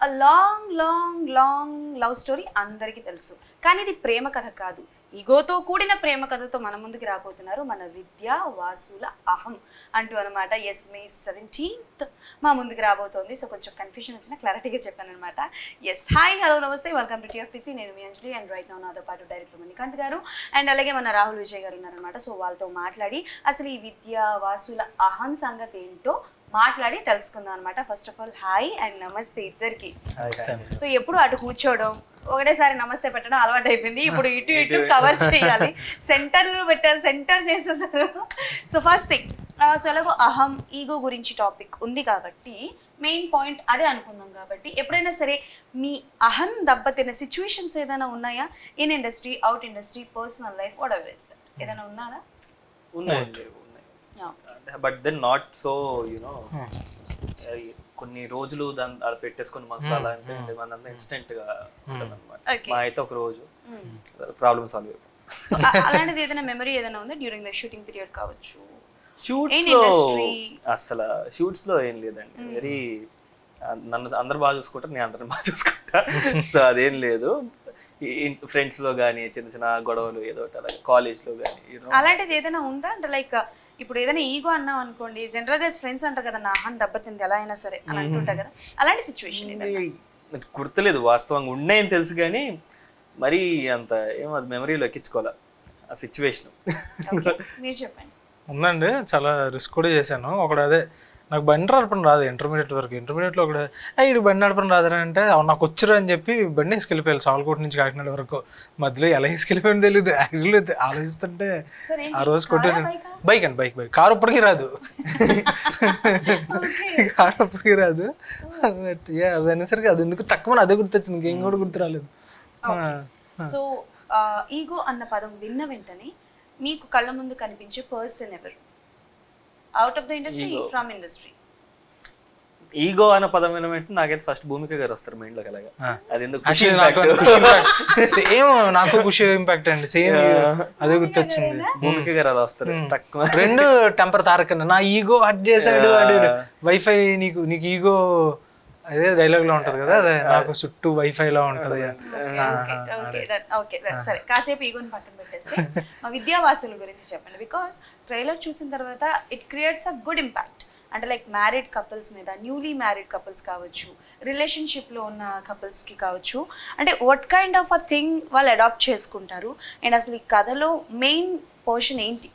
అ long long long love story అందరికీ తెలుసు కానీ ఇది ప్రేమ కథ కాదు ఈగోతో కూడిన ప్రేమ కథతో మన ముందుకు రాబోతున్నారు మన విద్య వాసుల అహం అంటూ అనమాట ఎస్ మే సెవెంటీన్త్ మా ముందుకు రాబోతోంది సో కొంచెం కన్ఫ్యూజన్ వచ్చిన క్లారిటీగా చెప్పాను అనమాట ఎస్ హాయ్ హలో నమస్తే వెల్కమ్ టు టీఎఫ్పిసి నేను మీ అంజలి అండ్ రైట్ నౌ నాతో పాటు డైరెక్టర్ మణికాంత్ గారు అండ్ అలాగే మన రాహుల్ విజయ్ గారు ఉన్నారనమాట సో వాళ్ళతో మాట్లాడి అసలు ఈ విద్య వాసుల అహం సంగతి ఏంటో మాట్లాడి తెలుసుకుందాం అనమాట first of all hi and నమస్తే ఇద్దరికి సో ఎప్పుడు అటు కూర్చోవడం ఒకటేసారి నమస్తే పెట్టడం అలవాటు అయిపోయింది ఇప్పుడు ఇటు ఇటు కవర్ చేయాలి సెంటర్లో పెట్టారు సెంటర్ చేసేసారు సో ఫస్ట్ థింగ్ సో ఎలాగో అహం ఈగో గురించి టాపిక్ ఉంది కాబట్టి మెయిన్ పాయింట్ అదే అనుకుందాం కాబట్టి ఎప్పుడైనా సరే మీ అహం దెబ్బతిన్న సిచ్యువేషన్స్ ఏదైనా ఉన్నాయా in industry out industry personal life whatever is ఏదైనా ఉన్నారా ఉన్నాయండి ఉన్నాయి but then not so you know కొన్ని రోజులు దాన్ని అది పెట్టేసుకొని మనసు అలా అంటే మనంతా ఇన్స్టెంట్ గా ఉంటుంది అనమాట Okay. మా అయితే ఒక రోజు ప్రాబ్లమ్ సాల్వ్ అయిపోయింది సో అలాంటిది ఏదైనా మెమరీ ఏదైనా ఉందా డ్యూరింగ్ ద షూటింగ్ పీరియడ్ కావచ్చు షూట్స్ In లో industry. అసలు షూట్స్ లో ఏం లేదండి వెరీ నన్ను అందరు బాగా చూసుకుంటారు నేను అందరిని బాగా చూసుకుంటా సో అదేం లేదు ఫ్రెండ్స్ లో కానీ చిన్న చిన్న గొడవలు ఏదో ఒకటి అలాగే కాలేజ్ లో కానీ అలాంటిది ఏదైనా ఉందా అంటే లైక్ ఇప్పుడు ఏదైనా ఈగో అన్నాం అనుకోండి జనరల్ గా ఫ్రెండ్స్ అంటారు కదా నా అహం దెబ్బతింది ఎలా అయినా సరే అని అంటుంటా కదా అలాంటి సిచ్యువేషన్ నాకు గుర్తులేదు వాస్తవంగా ఉన్నాయని తెలుసు కానీ మరీ అంత ఏమో అది మెమరీలో ఎక్కించుకోవాలా ఆ సిచ్యువేషన్ మీరు చెప్పండి ఉందండి చాలా రిస్క్ కూడా చేశాను ఒకడు అదే నాకు బండి నడపడం రాదు ఇంటర్మీడియట్ వరకు ఇంటర్మీడియట్లో ఒకడు "ఏయ్, ఇది బండి నడపడం రాదని అంటే "అవును, నాకు వచ్చురా అని చెప్పి బండి వేసుకెళ్ళిపోయాలి సాల్కోట నుంచి కాకినాడ వరకు మధ్యలో ఎలా వేసుకెళ్ళిపోయింది తెలియదు యాక్చువల్లీ ఆలోచిస్తుంటే సరే ఆ రోజు కొట్టేసాను బైక్ అండి బైక్ బైక్ కారు ఇప్పటికీ రాదు కారు ఇప్పటికీ రాదు బట్ యా అది అనేసరికి అది ఎందుకు తక్కువ అదే గుర్తొచ్చింది ఇంకేం కూడా గుర్తు రాలేదు సో ఈగో అన్న పదం విన్న వెంటనే మీకు కళ్ళ ముందు కనిపించే పర్సన్ ఎవరు out of the industry Ego. From industry ego అనే పదం వినమంటే నాకైతే ఫస్ట్ భూమిక గారు వస్తారు మైండ్ లోకి అలాగా ఆ. అది ఎందుకు Actually నాకు సేమ్ నాకు ఖుషి ఇంపాక్ట్ అండి సేమ్ అదే గుర్తొచ్చింది భూమిక గారు అలా వస్తారు తక్కువ రెండు టెంపర్ తారకన్న నా ఈగో హట్ చేశాడు వాడు వైఫై నీకు నీకు ఈగో అదే డైలాగ్ లో ఉంటది కదా అదే నాకు చుట్టూ వైఫై లో ఉంటది ఓకే సరే కాసేపు ఈగోని పక్కన పెట్టేస్తే మా విద్యావాసుల గురించి చెప్పండి బికాస్ ట్రైలర్ చూసిన తర్వాత it creates a good impact అంటే లైక్ మ్యారీడ్ కపుల్స్ మీద న్యూలీ మ్యారీడ్ కపుల్స్ కావచ్చు రిలేషన్షిప్లో ఉన్న కపుల్స్కి కావచ్చు అంటే what kind of a thing వాళ్ళు అడాప్ట్ చేసుకుంటారు అండ్ అసలు ఈ కథలో మెయిన్ పోర్షన్ ఏంటి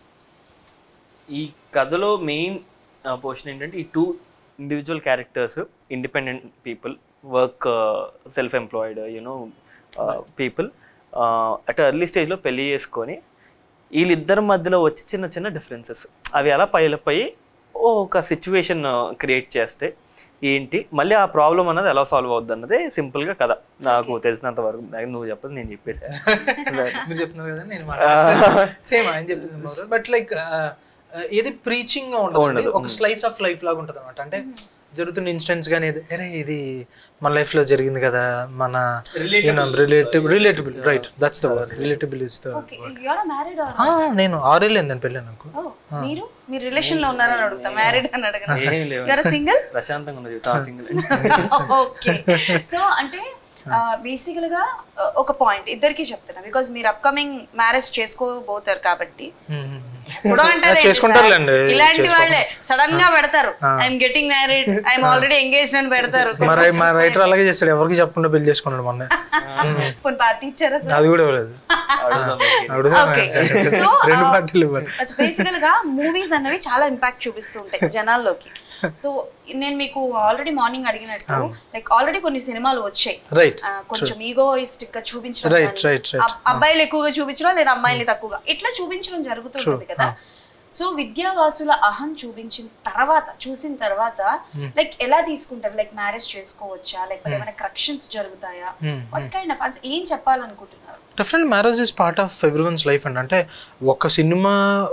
ఈ కథలో మెయిన్ పోర్షన్ ఏంటంటే ఈ two individual characters independent people work self employed you know people at early స్టేజ్లో పెళ్లి చేసుకొని వీళ్ళిద్దరి మధ్యలో వచ్చి చిన్న చిన్న డిఫరెన్సెస్ అవి అలా పైలప్ అయ్యి ఓ ఒక సిచ్యువేషన్ క్రియేట్ చేస్తే ఏంటి మళ్ళీ ఆ ప్రాబ్లం అన్నది ఎలా సాల్వ్ అవుద్ది అన్నది సింపుల్గా కథ నాకు తెలిసినంత వరకు నువ్వు చెప్పదు నేను చెప్పేసా మీరు చెప్తున్నారు కదా నేను సేమ్ ఆయన చెప్పింది బట్ లైక్ ఏది ప్రీచింగ్ ఉండదు ఉండదు. ఒక స్లైస్ ఆఫ్ లైఫ్ లాగా ఉంటుంది అనమాట అంటే జరుగుతున్న ఇన్సిడెంట్స్ కానీ ఏది అరే ఇది మన లైఫ్ లో జరిగింది కదా మన relative relatable right that's the word relatable is the okay you're married నేను ఆరేళ్ళు అయిందని పెళ్ళి నాకు మీరు మీరు రిలేషన్ లో ఉన్నారని అడుగుతా మ్యారీడ్ అని అడగను ఏం లేవు యూఆర్ సింగిల్ ప్రశాంతంగా ఉన్న జీవితం సింగిల్ ఓకే సో అంటే బేసికల్ గా uh, ఒక పాయింట్ ఇద్దరికి చెప్తున్నా బికాజ్ మీరు అప్కమింగ్ మ్యారేజ్ చేసుకోబోతారు కాబట్టి ఇప్పుడు అంటారు చేసుకుంటారులేండి, ఇలాంటి వాళ్ళే సడన్ గా పెడతారు I'm getting married I'm already engaged అని పెడతారు మరి మా రైటర్ అలాగే చేస్తాడు ఎవరికి చెప్పకుండా పెళ్లి చేసుకున్నాడు మొన్న కొన్ని పార్టీ ఇచ్చారా సార్ అది కూడా ఇవ్వలేదు అడుగుదాం మీకు. అడుగుదాం Okay. So, రెండు uh, పార్టీలు ఇవ్వాలి బేసికల్ గా మూవీస్ అనేవి చాలా ఇంపాక్ట్ చూపిస్తూ ఉంటాయి జనాల్లోకి సో నేను మీకు ఆల్రెడీ మార్నింగ్ అడిగినట్టు లైక్ ఆల్రెడీ కొన్ని సినిమాలు వచ్చాయి రైట్ ఆ, కొంచెం ఈగోయిస్టిక్ గా చూపించడం Right, కానీ, right, right. అబ్- అబ్బాయిలు ఎక్కువగా చూపించడం లేదా అమ్మాయిలు తక్కువగా ఇట్లా చూపించడం జరుగుతుంటుంది కదా సో విద్యావాసుల అహం చూపించిన తర్వాత చూసిన తర్వాత లైక్ ఎలా తీసుకుంటారు లైక్ మ్యారేజ్ చేసుకోవచ్చా లేకపోతే ఏమైనా కరెక్షన్స్ జరుగుతాయా వాట్ కైండ్ ఆఫ్ ఏం చెప్పాలనుకుంటున్నారు definite marriage is part of everyone's life అండి అంటే ఒక సినిమా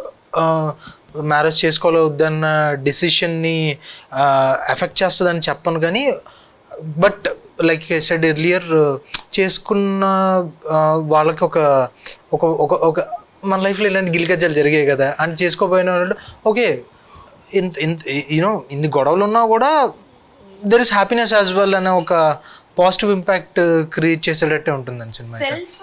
మ్యారేజ్ చేసుకోవాలి వద్దన్న డిసిషన్ని ఎఫెక్ట్ చేస్తుందని చెప్పను కానీ బట్ లైక్ సెడ్ ఎర్లియర్ చేసుకున్న ఆ, వాళ్ళకి ఒక ఒక ఒక ఒక మన లైఫ్లో ఇలాంటి గిలికజ్జాలు జరిగాయి కదా అని చేసుకోపోయిన వాళ్ళు ఓకే ఇంత ఇంత యూనో ఇన్ని గొడవలు ఉన్నా కూడా there is happiness as well అనే ఒక పాజిటివ్ ఇంపాక్ట్ క్రియేట్ చేసేటట్టే ఉంటుందండి సినిమా అయితే. సెల్ఫ్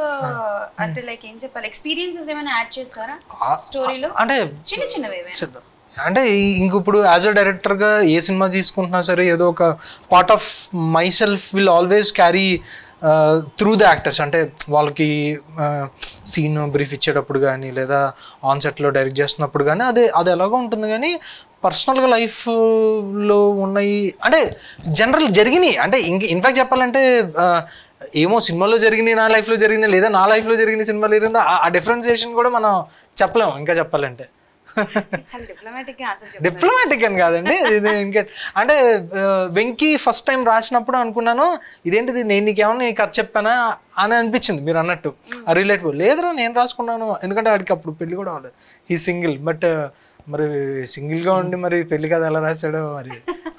అంటే లైక్ ఏం చెప్పాలి ఎక్స్పీరియన్సెస్ ఏమైనా యాడ్ చేస్తారా ఆ- స్టోరీలో అంటే చిన్న చిన్నవి ఏమైనా చిన్న- అంటే ఈ- ఇంక ఇప్పుడు యాజ్ అ డైరెక్టర్గా ఏ సినిమా తీసుకుంటున్నా సరే ఏదో ఒక part of myself will always carry through the actors అంటే వాళ్ళకి సీన్ బ్రీఫ్ ఇచ్చేటప్పుడు కానీ లేదా ఆన్ సెట్లో డైరెక్ట్ చేస్తున్నప్పుడు కానీ అదే అది ఎలాగో ఉంటుంది కానీ పర్సనల్గా లైఫ్లో ఉన్నాయి అంటే జనరల్ జరిగినాయి అంటే ఇంక ఇన్ఫాక్ట్ చెప్పాలంటే ఆ, ఏమో సినిమాలో జరిగినాయి నా లైఫ్లో జరిగినాయి లేదా నా లైఫ్లో జరిగిన సినిమాలో జరిగిందా ఆ డిఫరెన్సియేషన్ కూడా మనం చెప్పలేము ఇంకా చెప్పాలంటే చాలా డిప్లొమాటిక్ గా ఆన్సర్ చెప్పారు డిప్లొమాటిక్ అని కాదండి ఇది ఇంకా అంటే ఆ, వెంకీ ఫస్ట్ టైం రాసినప్పుడు అనుకున్నాను ఇదేంటిది నేను నీకేమన్నా నీ కథ చెప్పానా అని అనిపించింది మీరు అన్నట్టు ఆ రిలేటివ్ లేదురా నేను రాసుకున్నాను ఎందుకంటే వాడికి అప్పుడు పెళ్లి కూడా అవ్వలేదు ఈ సింగిల్ బట్ మరి single గా ఉండి మరి పెళ్లి కథ ఎలా రాశాడో మరి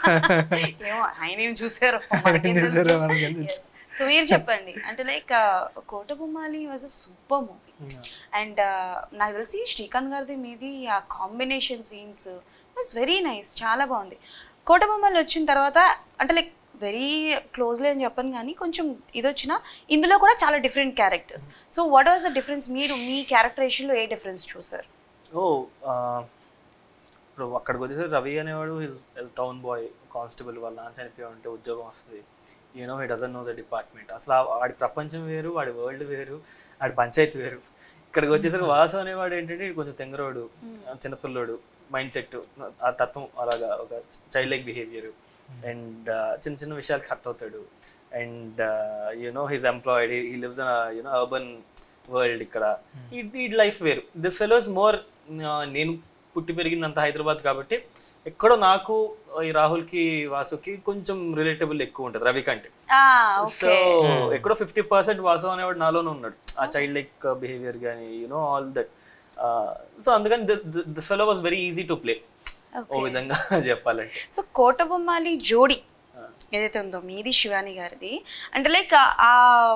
ఏమో ఆయన ఏం చూసారు ఏం చూసారో మనకేం తెలుసు. సో మీరు చెప్పండి అంటే like Kota Bommali was a super movie and నాకు తెలిసి శ్రీకాంత్ గారిది మీది ఆ combination scenes was very nice చాలా బాగుంది కోట బొమ్మలు వచ్చిన తర్వాత అంటే లైక్ వెరీ క్లోజ్లీ అని చెప్పను కానీ కొంచెం ఇది వచ్చిన ఇందులో కూడా చాలా different characters so what was the difference మీరు మీ క్యారెక్టరేషన్లో ఏ డిఫరెన్స్ చూసారు ఓ ఆ, ఇప్పుడు అక్కడికి వచ్చేసరికి రవి అనేవాడు టౌన్ బాయ్ కానిస్టేబుల్ వాళ్ళ నాన్న చనిపోయి ఉంటే ఉద్యోగం వస్తుంది you know he doesn't know the department అసలు ఆ- వాడి ప్రపంచం వేరు వాడి వరల్డ్ వేరు వాడి పంచాయతీ వేరు ఇక్కడికి వచ్చేసరికి వాసు అనేవాడు ఏంటంటే ఈడు కొంచెం తెంగరోడు చిన్నపిల్లోడు మైండ్ సెట్ ఆ తత్వం అలాగా ఒక చైల్డ్ లైక్ బిహేవియర్ అండ్ చిన్న చిన్న విషయాలు కట్ అవుతాడు and you know his employed he lives an you know urban world ఇక్కడ ఈ లైఫ్ వేరు దిస్ ఫెలో ఇస్ మోర్ నేను పుట్టి పెరిగిందంత హైదరాబాద్ కాబట్టి ఎక్కడో నాకు ఈ రాహుల్కి వాసుకి కొంచెం రిలేటబుల్ ఎక్కువ ఉంటుంది రవి కంటే సో ఓకే ఎక్కడో ఫిఫ్టీ పర్సెంట్ వాసు అనేవాడు నాలోనే ఉన్నాడు ఆ చైల్డ్ లైక్ బిహేవియర్ కానీ యూనో ఆల్ దట్ సో అందుకని this fellow was very easy to play ఓ విధంగా చెప్పాలంటే సో కోట బొమ్మాలి జోడి ఏదైతే ఉందో మీది శివాని గారిది అంటే లైక్ ఆ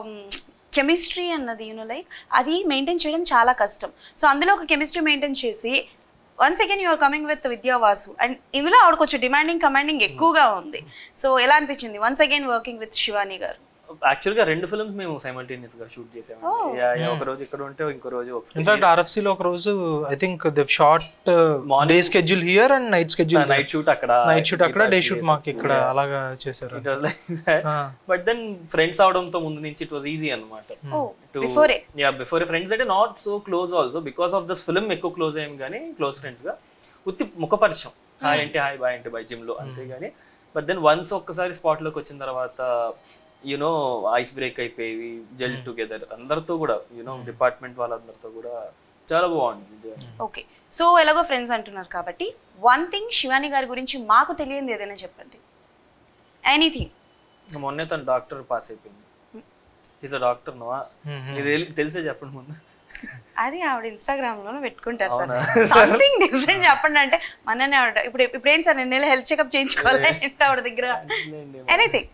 కెమిస్ట్రీ అన్నది యూనో లైక్ అది మెయింటైన్ చేయడం చాలా కష్టం సో అందులో ఒక కెమిస్ట్రీ మెయింటైన్ చేసి once again you're coming with Vidya Vasu and ఇందులో ఆవిడ కొంచెం డిమాండింగ్ కమాండింగ్ ఎక్కువగా ఉంది సో ఎలా అనిపించింది once again working with Shivani గారు యాక్చువల్ గా రెండు ఫిల్మ్స్ మేము సైమల్టేనియస్ గా షూట్ చేసాము Oh. ఒక రోజు ఇక్కడ ఉంటే ఇంకో రోజు ఒక ఇన్ఫాక్ట్ ఆర్ఎఫ్సీలో ఒక రోజు I think the short day schedule here and night schedule night shoot అక్కడ నైట్ షూట్ అక్కడ డే షూట్ మాకు ఇక్కడ అలాగా చేశారు it was like but then friends అవడంతో ముందు నుంచి ఇట్ వాస్ ఈజీ అనమాట ఓ బిఫోరే యా బిఫోర్ ఫ్రెండ్స్ అంటే not so close also because of this film ఎక్కువ క్లోజ్ అయ్యాం కానీ క్లోజ్ ఫ్రెండ్స్ గా ఉత్తి ముఖపరిచయం హాయ్ అంటే హాయ్ బాయ్ అంటే బాయ్ జిమ్ లో అంతేగాని బట్ దెన్ వన్స్ ఒక్కసారి స్పాట్ లోకి వచ్చిన తర్వాత యునో ఐస్ బ్రేక్ అయిపోయి జెల్ టుగెదర్ అందరితో కూడా యునో డిపార్ట్మెంట్ వాళ్ళందరితో కూడా చాలా బాగుంది ఓకే సో ఎలాగో ఫ్రెండ్స్ అంటున్నారు కాబట్టి వన్ థింగ్ శివాని గారి గురించి మాకు తెలియంది ఏదైనా చెప్పండి ఎనీథింగ్ మొన్నే తన డాక్టర్ పాస్ అయిపోయింది ఈజ్ అ డాక్టర్ నో ఇది తెలిసే చెప్పండి ముందు అది ఆవిడ ఇన్స్టాగ్రామ్ లోనే పెట్టుకుంటారు సార్ అవునా? సంథింగ్ డిఫరెంట్ చెప్పండి అంటే మననే ఆవిడ ఇప్పుడు ఇప్పుడు ఏంటి సార్ నేను హెల్త్ చెకప్ చేయించుకోవాలి ఏంటి ఆవిడ దగ్గర ఎనీథింగ్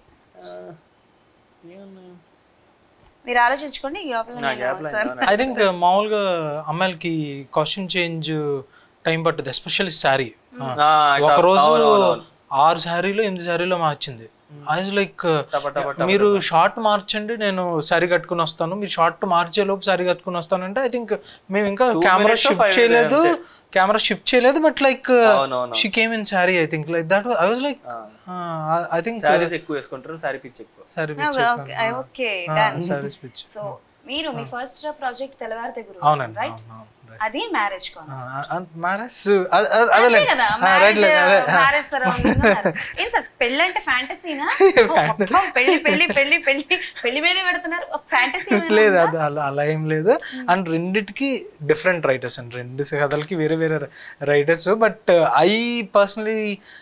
ఏమన్నా? మీరు ఆలోచించుకోండి ఈ లోపల నా నేను gap line sir I think మామూలుగా అమ్మాయిలకి కాస్ట్యూమ్ చేంజ్ టైం పట్టుద్ది ఎస్పెషల్లీ శారీ ఒక రోజు ఆరు శారీలో ఎనిమిది శారీలో మార్చింది ఐ లైక్ టప టప టప మీరు షార్ట్ మార్చండి నేను శారీ కట్టుకుని వస్తాను మీరు షార్ట్ మార్చే లోపు శారీ కట్టుకుని వస్తానంటే ఐ థింక్ మేము ఇంకా Two camera minutes or shift five చేయలేదు minutes కెమెరా షిఫ్ట్ చేయలేదు బట్ లైక్ అవునవును she came in sari I think like that I was like I think saris ఎక్కువ వేసుకుంటారు శారీ పిచ్ ఎక్కువ sari okay done saris pitch so మీరు మీ ఫస్ట్ ప్రాజెక్ట్ తెల్లవారితే గురు అవునండి రైట్ అవును, అవును, right. అది మ్యారేజ్ కాన్సెప్ట్ మ్యారేజ్ అదే కదా రైట్ లేదు అదే మ్యారేజ్ ఏం సార్ పెళ్ళి అంటే ఫ్యాంటసీనా మొత్తం పెళ్లి పెళ్లి పెళ్లి పెళ్లి పెళ్లి మీదే పెడుతున్నారు ఒక ఫ్యాంటసీ లేదు అది అలా అలా ఏం లేదు అండ్ రెండిటికి డిఫరెంట్ రైటర్స్ అండ్ రెండు కథలకి వేరే వేరే writers but I personally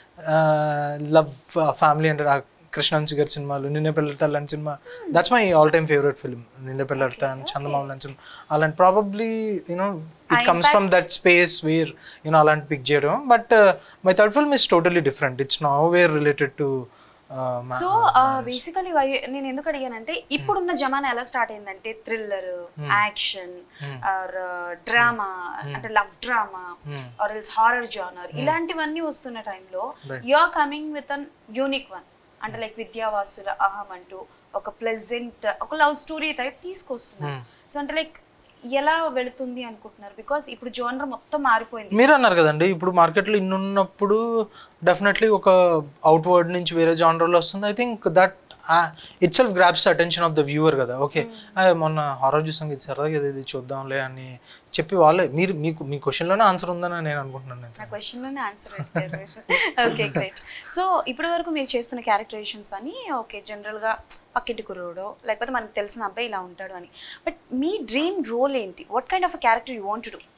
love family అంటే ఆ కృష్ణాంశి గారి సినిమాలు నిన్నే పెళ్ళడతా అలాంటి సినిమా that's my all time favourite film Ninne Pelladatha and Chandamama లాంటి సినిమా అలాంటి probably you know it comes from that space where you know అలాంటి పిక్ చేయడం but my third film is totally different it's nowhere related to so basically నేను ఎందుకు అడిగానంటే ఇప్పుడున్న జమానా ఎలా స్టార్ట్ అయిందంటే థ్రిల్లర్ యాక్షన్ ఆర్ డ్రామా అంటే love drama or else horror genre ఇలాంటివన్నీ వస్తున్న టైంలో you are coming with an unique one అంటే లైక్ విద్యావాసుల అహం అంటూ ఒక ప్లెజెంట్ ఒక లవ్ స్టోరీ టైప్ తీసుకొస్తున్నారు సో అంటే లైక్ ఎలా వెళుతుంది అనుకుంటున్నారు బికాస్ ఇప్పుడు జోనర్ మొత్తం మారిపోయింది మీరు అన్నారు కదండి ఇప్పుడు మార్కెట్లో ఇన్ని ఉన్నప్పుడు డెఫినెట్లీ ఒక అవుట్వర్డ్ నుంచి వేరే జానర్లో వస్తుంది I think that itself grabs attention of the viewer కదా ఓకే మొన్న హారర్ చూసాం ఇది సరదాగా ఇది ఇది చూద్దాంలే అని చెప్పి వాళ్ళే మీరు మీకు మీ క్వశ్చన్లోనే ఆన్సర్ ఉందని నేను అనుకుంటున్నాను నేను నా క్వశ్చన్లోనే ఆన్సర్ ఓకే గ్రేట్ సో ఇప్పటి వరకు మీరు చేస్తున్న క్యారెక్టరైజేషన్స్ అని ఓకే జనరల్గా పక్కింటి కుర్రోడో లేకపోతే మనకు తెలిసిన అబ్బాయి ఇలా ఉంటాడు అని బట్ మీ డ్రీమ్ రోల్ ఏంటి what kind of a character you want to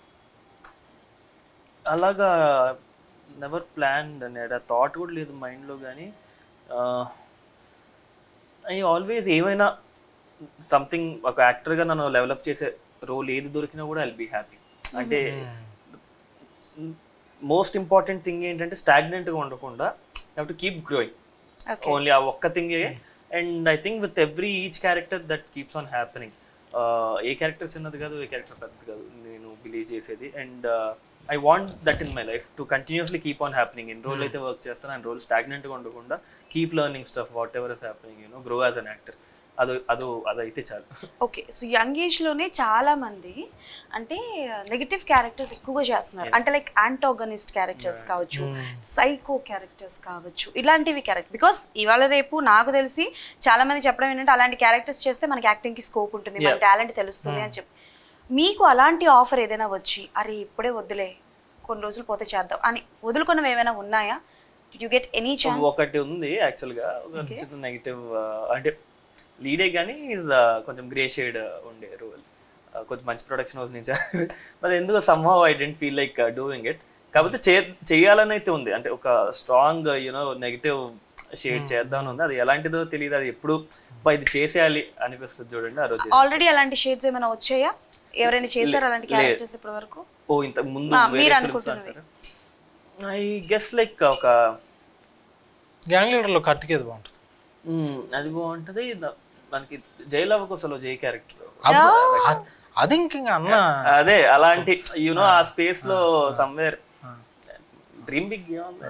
అలాగా నెవర్ ప్లాన్ అనేది థాట్ కూడా లేదు మైండ్లో కానీ ఐ ఆల్వేస్ ఏమైనా సంథింగ్ ఒక యాక్టర్గా నన్ను డెవలప్ చేసే రోల్ ఏది దొరికినా కూడా ఐల్ బీ హ్యాపీ అంటే మోస్ట్ ఇంపార్టెంట్ థింగ్ ఏంటంటే స్టాగ్నెంట్గా ఉండకుండా have to keep growing okay only ఆ ఒక్క థింగే and I think with every each character that keeps on happening ఏ క్యారెక్టర్ చిన్నది కాదు ఏ క్యారెక్టర్ పెద్దది కాదు నేను బిలీవ్ చేసేది and I want that in my life to continuously keep on happening ఎన్ని రోజులు అయితే వర్క్ చేస్తాను అన్ని రోజులు స్టాగ్నెంట్గా ఉండకుండా keep learning stuff what whatever is happening you know grow as an actor అది అది అదైతే చాలు ఓకే సో యంగ్ ఏజ్లోనే చాలా మంది అంటే నెగిటివ్ క్యారెక్టర్స్ ఎక్కువగా చేస్తున్నారు అంటే లైక్ యాంటోగనిస్ట్ క్యారెక్టర్స్ కావచ్చు సైకో క్యారెక్టర్స్ కావచ్చు ఇలాంటివి క్యారెక్టర్ బికాస్ ఇవాళ రేపు నాకు తెలిసి చాలా మంది చెప్పడం ఏంటంటే అలాంటి క్యారెక్టర్స్ చేస్తే మనకి యాక్టింగ్కి స్కోప్ ఉంటుంది మన Yeah. టాలెంట్ తెలుస్తుంది అని చెప్పి మీకు అలాంటి ఆఫర్ ఏదైనా వచ్చి అరే ఇప్పుడే వద్దులే కొన్ని రోజులు పోతే చేద్దాం అని వదులుకున్నవి ఏమైనా ఉన్నాయా యు గెట్ ఎనీ ఛాన్స్ ఒకటి ఉంది యాక్చువల్గా ఒక Okay. చిన్న నెగిటివ్ అంటే లీడే కానీ ఈజ్ కొంచెం గ్రే షేడ్ ఉండే రోల్ కొంచెం మంచి ప్రొడక్షన్ హౌస్ నుంచి మరి ఎందుకు somehow I didn't feel like doing it కాకపోతే చే చేయాలని అయితే ఉంది అంటే ఒక స్ట్రాంగ్ యూనో నెగిటివ్ షేడ్ చేద్దామని ఉంది అది ఎలాంటిదో తెలియదు అది ఎప్పుడు "అబ్బా, ఇది చేసేయాలి అనిపిస్తుంది చూడండి ఆ రోజు ఆల్రెడీ అలాంటి షేడ్స్ ఏమైనా వచ్చాయా ఎవరైనా చేశారు అలాంటి లే- క్యారెక్టర్స్ ఇప్పటి వరకు ఓ ఇంత ముందు ఆ, మీరు అనుకుంటున్నవి. ఐ గెస్ లైక్ ఒక గ్యాంగ్ లీడర్లో కార్తికేది బాగుంటుంది మ్మ్, అది బాగుంటది ద- మనకి జైలవ కోసలో జై క్యారెక్టర్ అ- అది ఇంక అన్న అదే అలాంటి యూనో ఆ స్పేస్ లో somewhere dream big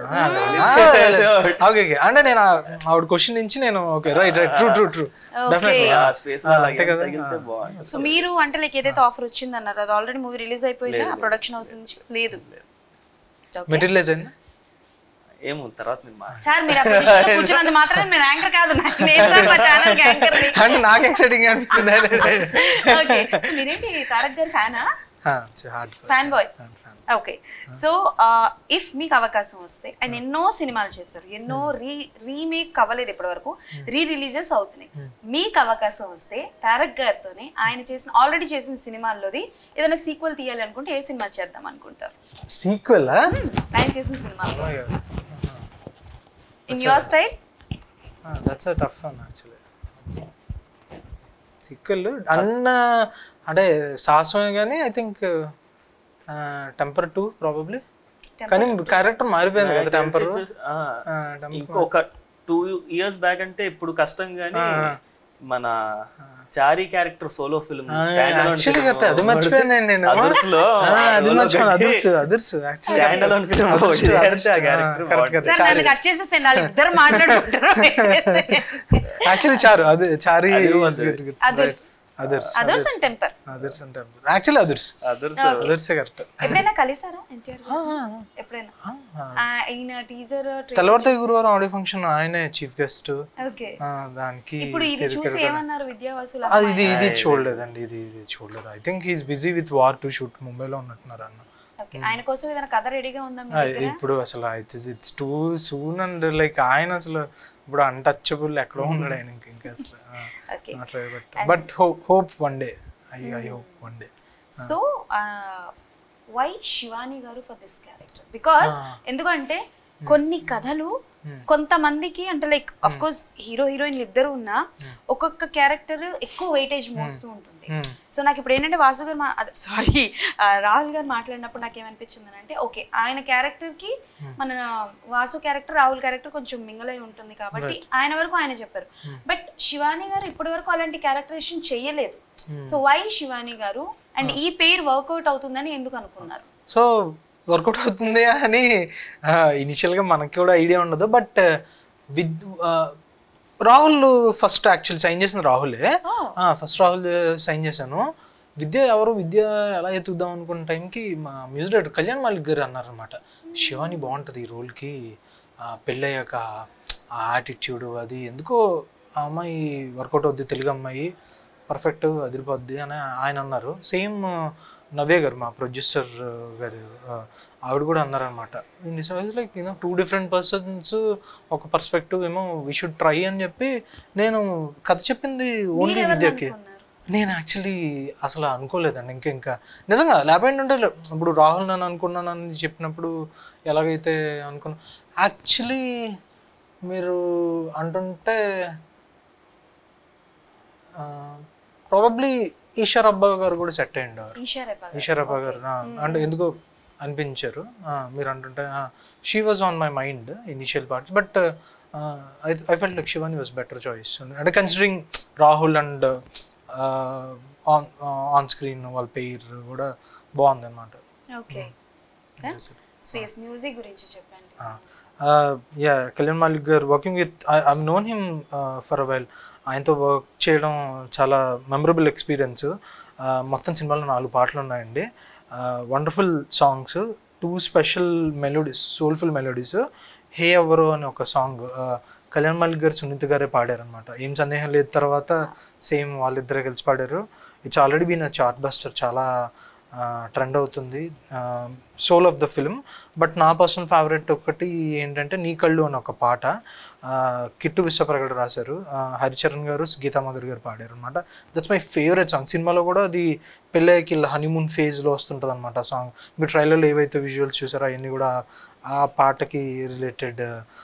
okay okay అంటే నేను ఆ- ఆవిడ క్వశ్చన్ నుంచి నేను okay right right true true true definitely ఆ స్పేస్ లో అలాగే తగిలితే బాగుంటుంది సో మీరు అంటే లైక్ ఏదైతే ఆఫర్ వచ్చింది అన్నారు అది ఆల్రెడీ మూవీ రిలీజ్ అయిపోయిందా ఆ ప్రొడక్షన్ హౌస్ నుంచి లేదు మెటీరియలైజ్ అయింది ఏమో తర్వాత నేను మా సార్ మీరు ఆ position లో కూర్చున్నంత మాత్రం నేను యాంకర్ కాదు నాకు నేను సార్ మా ఛానల్ యాంకర్ అంటే నాకు ఎక్సైటింగ్ అనిపించింది ఓకే మీరేంటి తారక్ గారి ఫ్యానా hard fan boy okay so if మీకు అవకాశం వస్తే ఆయన ఎన్నో సినిమాలు చేశారు ఎన్నో రీ రీమేక్ అవ్వలేదు ఇప్పటి వరకు రీ రిలీజెస్ అవుతున్నాయి మీకు అవకాశం వస్తే తారక్ గారితోనే ఆయన చేసిన ఆల్రెడీ చేసిన సినిమాల్లోది ఏదైనా సీక్వెల్ తీయాలి అనుకుంటే ఏ సినిమా చేద్దాం అనుకుంటారు సీక్వెల్ ఆయన చేసిన సినిమా in your style that's a tough one actually sequel అన్న అంటే సాహసమే కానీ I think Temper two probably కానీ క్యారెక్టర్ మారిపోయింది కదా టెంపర్ ఇంకొక టూ ఇయర్స్ బ్యాక్ అంటే ఇప్పుడు కష్టం గానీ మన Chari character solo film actually correct అది మర్చిపోయాను నేను అదర్స్ లో అది మర్చిపోయాను others others stand alone film ఆ క్యారెక్టర్ సార్ నన్ను కట్ చేసేసండి వాళ్ళు ఇద్దరు మాట్లాడుకుంటారు యాక్చువల్లీ చారు అది Chari others others others and temper others అంటే actually others others others correct ఎప్పుడైనా కలిసారా ఎన్టీఆర్ ఎప్పుడైనా ఆ, ఈయన టీజర్ తెల్లవారితే గురువారం ఆడియో ఫంక్షన్ ఆయనే చీఫ్ గెస్ట్ ఓకే దానికి ఇప్పుడు ఇది చూసి ఏమన్నారు విద్యావాసులు అది ఇది ఇది చూడలేదండి ఇది ఇది చూడలేదు I think he's busy with war two shoot ముంబైలో ఉన్నట్టున్నారు అన్న ఓకే ఆయన కోసం ఏదైనా కథ రెడీగా ఉందా మీ ఆ, దగ్గర ఇప్పుడు అసలు it's it's too soon and like ఆయన అసలు ఇప్పుడు అన్టచబుల్ ఎక్కడో ఉన్నాడు ఆయన ఇంక ఇంకా అసలు okay but but hope hope one day I I hope one day so why Shivani garu for this character because ఎందుకంటే కొన్ని కథలు కొంతమందికి అంటే లైక్ అఫ్ కోర్స్ హీరో హీరోయిన్లు ఇద్దరు ఉన్నా ఒక్కొక్క క్యారెక్టర్ ఎక్కువ వెయిటేజ్ మోస్తూ ఉంటుంది సో నాకు ఇప్పుడు ఏంటంటే వాసు గారు సారీ రాహుల్ గారు మాట్లాడినప్పుడు నాకు ఏమనిపించింది అంటే ఓకే ఆయన క్యారెక్టర్ కి మన వాసు క్యారెక్టర్ రాహుల్ క్యారెక్టర్ కొంచెం మింగల్ అయి ఉంటుంది కాబట్టి ఆయన వరకు ఆయన చెప్పారు బట్ శివాని గారు ఇప్పటి వరకు అలాంటి క్యారెక్టరేషన్ చేయలేదు సో వై శివాని గారు అండ్ ఈ పేరు వర్కౌట్ అవుతుందని ఎందుకు అనుకున్నారు సో వర్కౌట్ అవుతుంది అని ఇనిషియల్గా మనకి కూడా ఐడియా ఉండదు but with Rahul first actual sign చేసింది రాహులే Oh. ఫస్ట్ రాహుల్ సైన్ చేశాను విద్య ఎవరు విద్య ఎలా ఎత్తుద్దాం అనుకున్న టైంకి మా మ్యూజిక్ డైరెక్టర్ కళ్యాణ్ మాలిక్ గారు అన్నారనమాట శివాని బాగుంటుంది ఈ రోల్కి పెళ్ళయ్యాక ఆ యాటిట్యూడ్ అది ఎందుకో ఆ అమ్మాయి వర్కౌట్ అవుద్ది తెలుగు అమ్మాయి పర్ఫెక్ట్ అదిరిపోద్ది అని ఆయన అన్నారు సేమ్ నవ్య గారు మా ప్రొడ్యూసర్ గారు ఆ, ఆవిడ కూడా అన్నారనమాట like you know two different persons ఒక పర్స్పెక్టివ్ ఏమో వీ షుడ్ ట్రై అని చెప్పి నేను కథ చెప్పింది ఓన్లీ మీరెవరిని విద్యకి అనుకున్నారు? నేను యాక్చువల్లీ అసలు అనుకోలేదండి ఇంకా ఇంకా నిజంగా లేకపోయింది అంటే ఇప్పుడు రాహుల్ నన్ను అనుకున్నానని చెప్పినప్పుడు ఎలాగైతే అనుకున్నా యాక్చువల్లీ మీరు అంటుంటే ప్రాబబ్లీ ఈశ్వర్ అబ్బా గారు కూడా సెట్ అయ్యండి వారు ఈషా రేపా గారు. ఈశ్వర్ అబ్బా Okay. గారు ఆ, అంటే ఎందుకో అనిపించారు ఆ, మీరు అంటుంటే she was on my mind initial part but I I felt like Shivani was better choice అంటే considering Rahul and on on screen వాళ్ళ పేరు కూడా బాగుంది అనమాట ఓకే సో ఎస్ మ్యూజిక్ గురించి చెప్పండి yeah Kalyan Malik garu working with I known him for a while ఆయనతో work చేయడం చాలా మెమరబుల్ ఎక్స్పీరియన్స్ మొత్తం సినిమాలో నాలుగు పాటలు ఉన్నాయండి wonderful songs two special melodies soulful melodies hey ఎవరు అని ఒక సాంగ్ కళ్యాణ్ మాలిక్ గారు సునీత గారే పాడారనమాట ఏం సందేహం లేదు తర్వాత సేమ్ వాళ్ళిద్దరే కలిసి పాడారు it's already been chart buster చాలా ట్రెండ్ అవుతుంది soul of the film but నా పర్సనల్ ఫేవరెట్ ఒకటి ఏంటంటే నీ కళ్ళు అని ఒక పాట ఆ, కిట్టు విశ్వప్రగడ్ రాశారు ఆ, హరిచరణ్ గారు గీతామధుర్ గారు పాడారు అనమాట దట్స్ మై ఫేవరెట్ సాంగ్ సినిమాలో కూడా అది పెళ్ళయ్యకి హనీమూన్ ఫేజ్లో వస్తుంటుంది అనమాట ఆ సాంగ్ మీరు ట్రైలర్లో ఏవైతే విజువల్స్ చూసారో అవన్నీ కూడా ఆ పాటకి రిలేటెడ్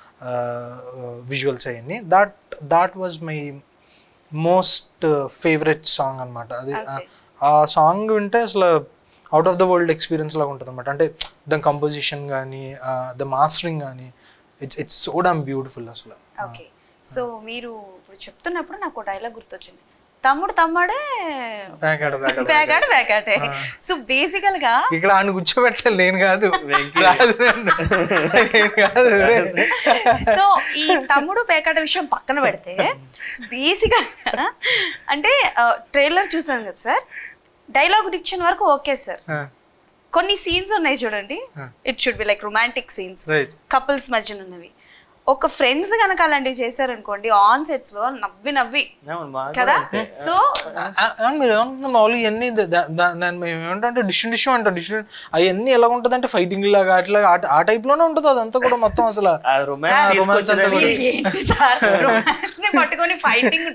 విజువల్స్ అవన్నీ that that was my most favourite song అనమాట అది Okay. ఆ సాంగ్ వింటే అసలు out of the world experience లాగా ఉంటుంది అనమాట అంటే దాని కంపోజిషన్ కానీ ద మాస్టరింగ్ కానీ it's it's so damn beautiful అసలు ఓకే సో మీరు ఇప్పుడు చెప్తున్నప్పుడు నాకు డైలాగ్ గుర్తొచ్చింది తమ్ముడు తమ్ముడే బ్యాకాడ బ్యాకాడ బ్యాగాడు బ్యాగాటే సో బేసికల్ గా ఇక్కడ ఆయన కూర్చోబెట్టాలి నేను కాదు వెంకీ. రాదు నన్ను. నేను కాదు రే. సో ఈ తమ్ముడు పేకాట విషయం పక్కన పెడితే బేసిక్ అంటే ట్రైలర్ చూసాను కదా సార్ డైలాగ్ డిక్షన్ వరకు ఓకే సార్ ఆ, కొన్ని సీన్స్ ఉన్నాయి చూడండి it should be like romantic scenes right couples మధ్యన ఉన్నవి ఒక ఫ్రెండ్స్ కనుక అలాంటివి చేశారనుకోండి ఆన్ సెట్స్ లో నవ్వి నవ్వి అవును, మాకు కదా కూడా అంతే. సో ఆ- ఆ, మీరు ఏమంటున్నా మామూలు ఇవన్నీ ద- ద- ద- దాన్ని మేము ఏమంటే డిషన్ డిషన్ అంటాం డిషన్ అవన్నీ ఎలా ఉంటుంది అంటే ఫైటింగ్ లాగా అట్లా ఆ- ఆ type లోనే ఉంటుంది అదంతా కూడా మొత్తం అసలు ఆ రొమాన్స్ romance తీసుకొచ్చిన అంతా మీరు ఏంటి సార్ romance ని పట్టుకొని ఫైటింగ్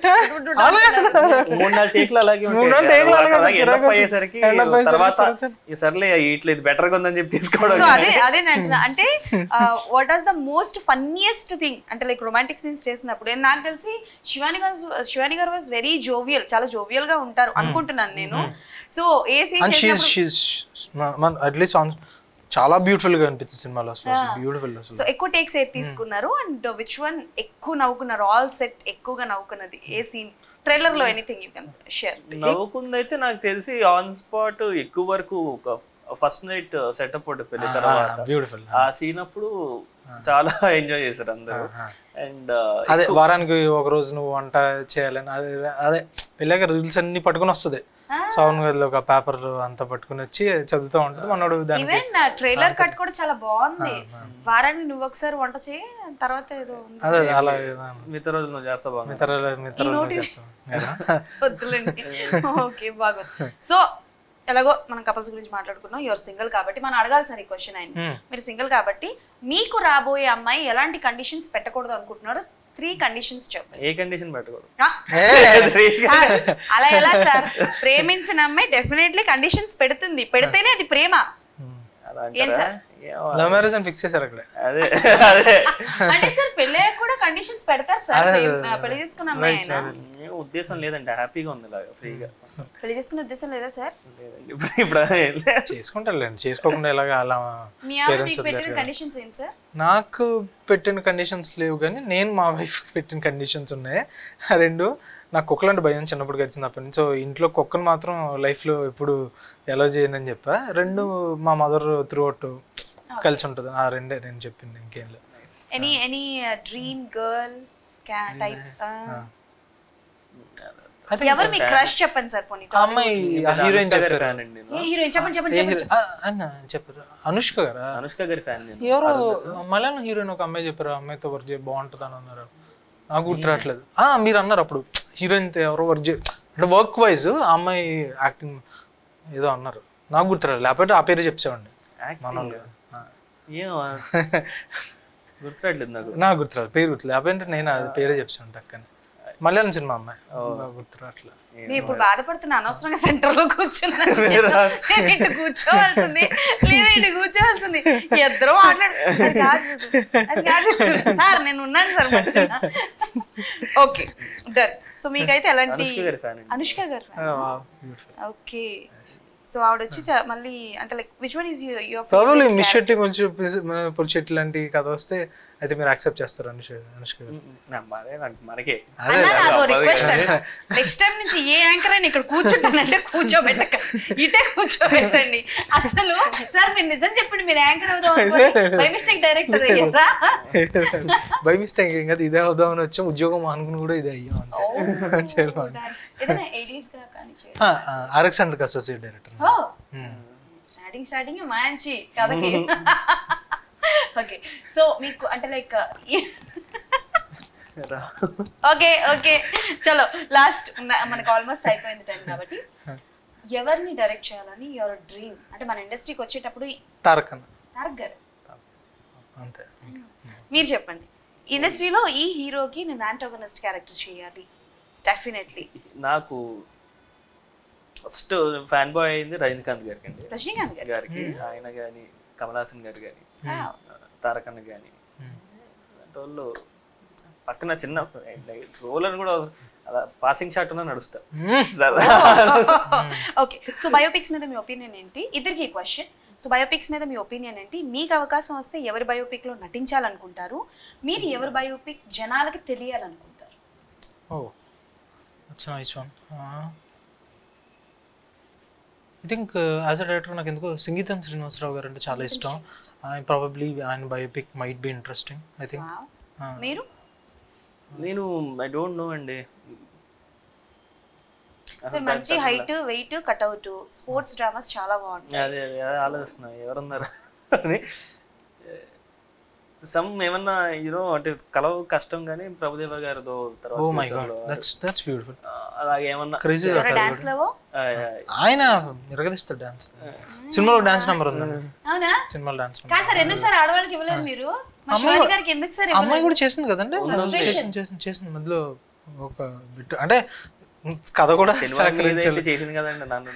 మూడు నాలుగు టేక్లు అలాగే మూడు నాలుగు ఉంటాయి టేకులు అలాగే తర్వాత ఉంటాయి. end up చిరాకు అయ్యేసరికి end up అయ్యేసరికి తర్వాత చిరాకు. ఈ సర్లే ఇట్లా ఇది బెటర్ గా ఉందని చెప్పి తీసుకోవడం సో అదే అదే నేను అంటున్నా అంటే what was the most funniest thing అంటే లైక్ రొమాంటిక్ సీన్స్ చేసినప్పుడు ఏ- నాకు తెలిసి Shivani garu Shivani garu was very jovial చాలా జోవియల్ గా ఉంటారు అనుకుంటున్నాను నేను so a scene and she's she's at least on చాలా బ్యూటిఫుల్ గా అనిపిస్తుంది సినిమాలో అసలు బ్యూటిఫుల్ అసలు సో ఎక్కువ టేక్స్ ఏది తీసుకున్నారు అండ్ విచ్ వన్ ఎక్కువ నవ్వుకున్నారు ఆల్ సెట్ ఎక్కువగా నవ్వుకున్నది ఏ సీన్ ట్రైలర్ లో ఎనీథింగ్ యూ కెన్ షేర్ నవ్వుకుందైతే నాకు తెలిసి ఆన్ స్పాట్ ఎక్కువ వరకు ఒక ఫస్ట్ నైట్ సెటప్ ఒకటి పెళ్లి తర్వాత బ్యూటిఫుల్ ఆ సీన్ అప్పుడు చాలా ఎంజాయ్ చేశారు అందరూ అండ్ అదే వారానికి ఒక రోజు నువ్వు వంట చేయాలని అదే అదే పెళ్ళాక రీల్స్ అన్ని పట్టుకుని వస్తుంది సౌండ్ గదిలో ఒక పేపర్ అంతా పట్టుకుని వచ్చి చదువుతూ ఉంటుంది మనోడు దానికి ఈవెన్ ట్రైలర్ కట్ కూడా చాలా బాగుంది వారాన్ని నువ్వు ఒకసారి వంట చేయి తర్వాత ఏదో ఉంది. అదే అలా మిగతా రోజులు నువ్వు చేస్తా బాగా మిత్రాలు మిత్రాలు notice- చేస్తాం కదా? వద్దులేండి ఓకే బాగుంది సో ఎలాగో మనం కపుల్స్ గురించి మాట్లాడుకున్నాం యువర్ సింగిల్ కాబట్టి మనం అడగాల్సిన క్వశ్చన్ ఆయన Hmm. మీరు సింగిల్ కాబట్టి మీకు రాబోయే అమ్మాయి ఎలాంటి కండిషన్స్ పెట్టకూడదు అనుకుంటున్నాడు త్రీ కండిషన్స్ చెప్పండి ఏ కండిషన్ పెట్టకూడదు ఆ, ఏ, సార్, అలా ఎలా సార్ ప్రేమించిన అమ్మాయి డెఫినెట్లీ కండిషన్స్ పెడుతుంది పెడితేనే అది ప్రేమ అలా ఏం అంటారా సార్? ఏమో. లవ్ మ్యారేజ్ అని ఫిక్స్ చేశారు అక్కడ అదే అదే అంటే సార్ పెళ్ళి అయ్యాక కూడా కండిషన్స్ పెడతారు సార్ ప్రేమ- పెళ్లి చేసుకున్న అమ్మాయి అయినా ఏ ఉద్దేశం లేదంటే హ్యాపీగా ఉంది ఇలాగా ఫ్రీగా పెళ్లి చేసుకునే ఉద్దేశం లేదా సార్ లేదండి ఇప్పుడు ఇప్పుడు అదే లే. చేసుకుంటారులేండి చేసుకోకుండా ఎలాగా అలా మీ ఆవిడ Parents మీకు పెట్టిన వదిలేరు. కండిషన్స్ ఏంటి సార్ నాకు పెట్టిన కండిషన్స్ లేవు కానీ నేను మా వైఫ్కి పెట్టిన కండిషన్స్ ఉన్నాయి ఆ రెండు నాకు కుక్కలు అంటే భయం చిన్నప్పుడు గడిచింది అప్పటి నుంచి సో ఇంట్లో కుక్కను మాత్రం లైఫ్లో ఎప్పుడు ఎలా చేయనని చెప్పా రెండు మా మదర్ త్రూ అవుట్ కలిసి ఉంటుంది ఆ రెండే నేను చెప్పింది ఇంకేం లేదు any any dream girl type I think ఎవరు మీ క్రష్ చెప్పండి సార్ పోనీ ఆ అమ్మాయి హీరోయిన్ చెప్పారు ఫ్యాన్ అండి నేను ఏ హీరోయిన్ చెప్పండి చెప్పండి ఏ చెప్పండి hero- ఆ, అన్న చెప్పారు అనుష్క గారా అనుష్క గారి ఫ్యాన్ నేను ఎవరో మలయాళం హీరోయిన్ ఒక అమ్మాయి చెప్పారు ఆ అమ్మాయితో వర్క్ చేయ బాగుంటుంది అని అన్నారు నాకు గుర్తు రావట్లేదు ఆ, మీరు అన్నారు అప్పుడు హీరోయిన్ ఎవరో వర్క్ చే అంటే వర్క్ వైజ్ ఆ అమ్మాయి యాక్టింగ్ ఏదో అన్నారు నాకు గుర్తు రాలేదు లేకపోతే ఆ పేరు చెప్పేవాడిని యాక్టింగ్ ఏం గుర్తురాట్లేదు నాకు నాకు గుర్తు రాలేదు పేరు గుర్తు లేకపోతే నేను అది పేరే చెప్పాను టక్కని మలయాళం సినిమా అమ్మాయి నాకు గుర్తు రావట్లేదు నేను ఇప్పుడు బాధపడుతున్నా అనవసరంగా సెంటర్ లో కూర్చున్నాను నేను ఇటు కూర్చోవాల్సింది లేదా ఇటు కూర్చోవాల్సింది ఇద్దరు మాట్లాడు అది కాదు అది కాదు సార్ నేను ఉన్నాను సార్ మంచిగా ఓకే డన్ సో మీకైతే ఎలాంటి అనుష్క గారి ఫ్యాన్ అండి అనుష్క గారు ఓకే సో ఆవిడ వచ్చి చ- మళ్ళీ అంటే like which one is your probably miss Shetty Polishetty లాంటి కథ వస్తే అయితే మీరు యాక్సెప్ట్ చేస్తారు అనుష అనుష్క గారు నా మరే నాకు మనకే అదే నాదో రిక్వెస్ట్ నెక్స్ట్ టైం నుంచి ఏ యాంకర్ అయినా ఇక్కడ కూర్చుంటానంటే కూర్చోబెట్టక ఇటే కూర్చోబెట్టండి అసలు సార్ మీరు నిజం చెప్పండి మీరు యాంకర్ అవుదాం బై మిస్టేక్ డైరెక్టర్ అయ్యారా బై మిస్టేక్ ఏం కదా ఇదే అవుదామని వచ్చాం ఉద్యోగం అనుకుని కూడా ఇదే అయ్యాం అంతే చేయాలి ఏదైనా ఎయిటీస్ గా కానీ చేయండి ఆర్ఎక్స్ అండ్ అసోసియేట్ డైరెక్టర్ ఓ స్టార్టింగ్ స్టార్టింగ్ మంచి కథకి ఓకే సో మీకు అంటే లైక్ ఓకే ఓకే చలో లాస్ట్ మనకు ఆల్మోస్ట్ అయిపోయింది టైం కాబట్టి ఎవరిని డైరెక్ట్ చేయాలని యువర్ డ్రీమ్ అంటే మన ఇండస్ట్రీకి వచ్చేటప్పుడు తారక్ అన్న తారక్ గారు అంతే మీరు చెప్పండి ఇండస్ట్రీలో ఈ హీరోకి నేను యాంటోగనిస్ట్ క్యారెక్టర్ చేయాలి డెఫినెట్లీ నాకు ఫస్ట్ ఫ్యాన్ బాయ్ అయింది రజనీకాంత్ గారికి అండి రజనీకాంత్ గారు గారికి ఆయన కానీ కమల్ హాసన్ గారు కానీ Wow. తారకన్న కానీ అలాంటి వాళ్ళు పక్కన చిన్న రోల్ అని కూడా అలా పాసింగ్ షాట్ ఉన్నా నడుస్తా ఓకే సో బయోపిక్స్ మీద మీ ఒపీనియన్ ఏంటి ఇద్దరికి క్వశ్చన్ సో బయోపిక్స్ మీద మీ ఒపీనియన్ ఏంటి మీకు అవకాశం వస్తే ఎవరి బయోపిక్ లో నటించాలనుకుంటారు మీరు ఎవరి బయోపిక్ జనాలకి తెలియాలనుకుంటారు ఓ అచ్చా nice one I think as a director నాకు ఎందుకో సంగీతం శ్రీనివాసరావు గారు అంటే చాలా ఇష్టం ప్రాబబ్లీ ఆయన biopic might be interesting I think Wow. మీరు నేను ఐ డోంట్ నో అండి సో మంచి height weight cutout sports dramas చాలా బాగుంటాయి అదే అదే అదే ఆలోచిస్తున్నా ఎవరున్నారు అని సమ్ ఏమన్నా యూనో అంటే కలవ కష్టం కానీ ప్రభుదేవ గారితో ఓ తర్వాత మై future గాడ్ లో, దట్స్ దట్స్ బ్యూటిఫుల్ ఆ, అలాగే ఏమన్నా క్రేజీ ఎవరైనా డాన్స్ లవో ఆ, ఆ, ఆయన మిరగదిస్తాడు డాన్స్ సినిమాలో డాన్స్ నెంబర్ ఉంది అవునా సినిమాలో డాన్స్ నెంబర్ కాదు సార్ ఎందుకు సార్ ఆడవాళ్ళకి ఇవ్వలేదు మీరు మా శివాజీ గారికి ఎందుకు సార్ అమ్మాయి కూడా చేసింది కదండి చేసింది చేసింది చేసింది మధ్యలో ఒక బిట్ అంటే కథ కూడా సినిమా మీద అయితే చేసింది కదండి నన్ను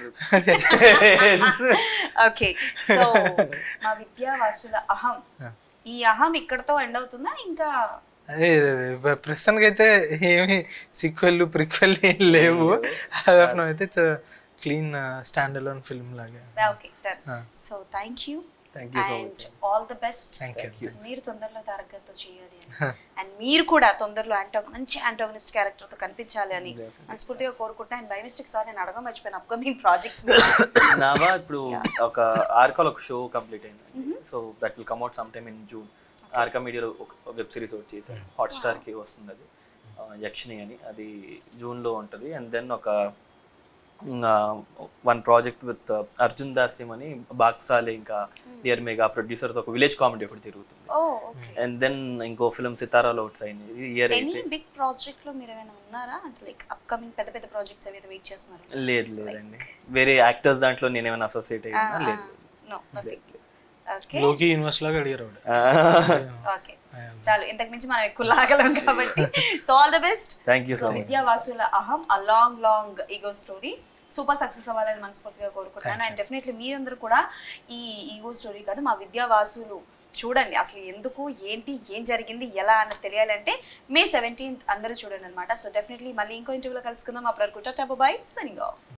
ఓకే సో మా విద్యావాసుల అహం ఈ అహం ఇక్కడతో ఎండ్ అవుతుందా ఇంకా అదే ప్రస్తుతానికి అయితే ఏమి సిక్వెల్ ప్రిక్వెల్ ఏం లేవు అదొక అయితే క్లీన్ స్టాండ్ అలోన్ ఫిల్మ్ లాగా okay done Ah. So thank you thank you so and much all the best thank you మీరు తొందరలో తారక్ గారితో చేయాలి అని అండ్ మీరు కూడా తొందరలో యాంటో మంచి యాంటోగనిస్ట్ క్యారెక్టర్ తో కనిపించాలి అని మనస్ఫూర్తిగా కోరుకుంటా అండ్ బై మిస్టేక్ సార్ నేను అడగ మర్చిపోయిన అప్కమింగ్ ప్రాజెక్ట్స్ నావా ఇప్పుడు ఒక ఆర్కాల్ ఒక షో కంప్లీట్ అయింది so that will come at some time in June Arka మీడియాలో ఒక వెబ్ సిరీస్ ఒకటి చేశాను హాట్స్టార్ కి వస్తుంది అది ఆ, యక్షిణి అని అది జూన్ లో ఉంటుంది అండ్ దెన్ ఒక వన్ ప్రాజెక్ట్ విత్ అర్జున్ దాసిం అని బాక్సాలే ఇంకా డియర్ మేఘా ప్రొడ్యూసర్ ఒక విలేజ్ కామెడీ ఒకటి జరుగుతుంది ఓ ఓకే అండ్ దెన్ ఇంకో ఫిల్మ్ సితారాలో ఒకటి అయింది ఇయర్ ఎనీ అయితే బిగ్ ప్రాజెక్ట్ లో మీరు ఏమైనా ఉన్నారా అంటే లైక్ అప్కమింగ్ పెద్ద పెద్ద ప్రాజెక్ట్స్ ఏవైతే వెయిట్ చేస్తున్నారు లేదు లేదండి వేరే యాక్టర్స్ దాంట్లో నేను ఏమైనా అసోసియేట్ అయ్యానా లేదు నో నథింగ్ ఓకే లోకి యూనివర్స్ లాగా అడిగారు ఆవిడ ఓకే చాలు ఇంతకు మించి మనం ఎక్కువ లాగలం కాబట్టి so all the best thank you so so much Vidya Vasula Aham అ long long ego story super success అవ్వాలని మనస్ఫూర్తిగా కోరుకుంటున్నాను అండ్ డెఫినెట్లీ మీరందరూ కూడా ఈ ఈగో స్టోరీ కాదు మా విద్యావాసులు చూడండి అసలు ఎందుకు ఏంటి ఏం జరిగింది ఎలా అని తెలియాలంటే మే సెవెంటీన్త్ అందరూ చూడండి అనమాట సో డెఫినెట్లీ మళ్ళీ ఇంకో ఇంటర్వ్యూలో కలుసుకుందాం అప్పటి వరకు టాటా బాయ్ సనిగా